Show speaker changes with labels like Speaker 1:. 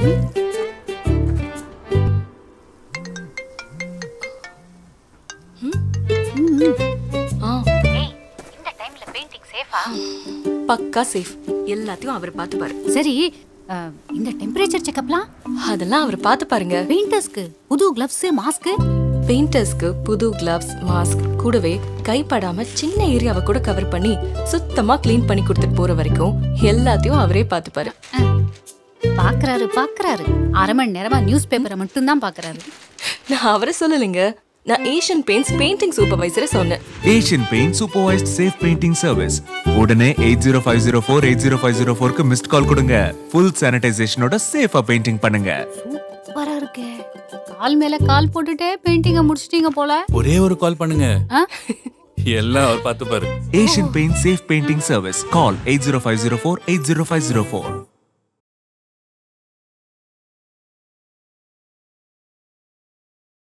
Speaker 1: ஆ
Speaker 2: இந்த டைம்ல பெயிண்டிங் சேஃபா
Speaker 1: பக்கா சேஃப் எல்லாத்தையும் அவர் பார்த்துப்பாரு
Speaker 2: சரி அஹ், இந்த டெம்பரேச்சர் செக்அப்லாம்
Speaker 1: அதெல்லாம் அவர் பார்த்து பாருங்க
Speaker 2: பெயிண்டர்ஸ்க்கு புது கிளவ்ஸ் மாஸ்க்
Speaker 1: பெயிண்டர்ஸ்க்கு புது கிளவ்ஸ் மாஸ்க் கூடவே கைப்படாம சின்ன ஏரியாவை கூட கவர் பண்ணி சுத்தமா க்ளீன் பண்ணி கொடுத்துட்டு போற வரைக்கும் எல்லாத்தையும் அவரே பார்த்துப்பாரு
Speaker 2: பாக்குறாரு பாக்குறாரு அரை மணி நேரமா நியூஸ் பேப்பரை மட்டும் தான் பாக்குறாரு
Speaker 1: நான் அவரை சொல்லலைங்க நான் ஏஷியன் பெயிண்ட்ஸ் பெயிண்டிங் சூப்பர்வைசரை சொன்னேன்
Speaker 3: Asian paint supervised safe painting service உடனே eight zero five zero four eight zero five zero ஃபோருக்கு மிஸ்ட் கால் கொடுங்க ஃபுல் சானிடைசேஷனோட சேஃபா பெயிண்டிங் பண்ணுங்க
Speaker 2: சூப்பரா இருக்கே கால் மேல கால் போட்டுட்டே பெயிண்டிங்க முடிச்சிட்டீங்க போல
Speaker 4: ஒரே ஒரு கால் பண்ணுங்க
Speaker 2: ஆ?
Speaker 4: எல்லாம் அவர் பார்த்து பாரு
Speaker 3: Asian paint safe painting service call eight zero five zero four eight zero five zero four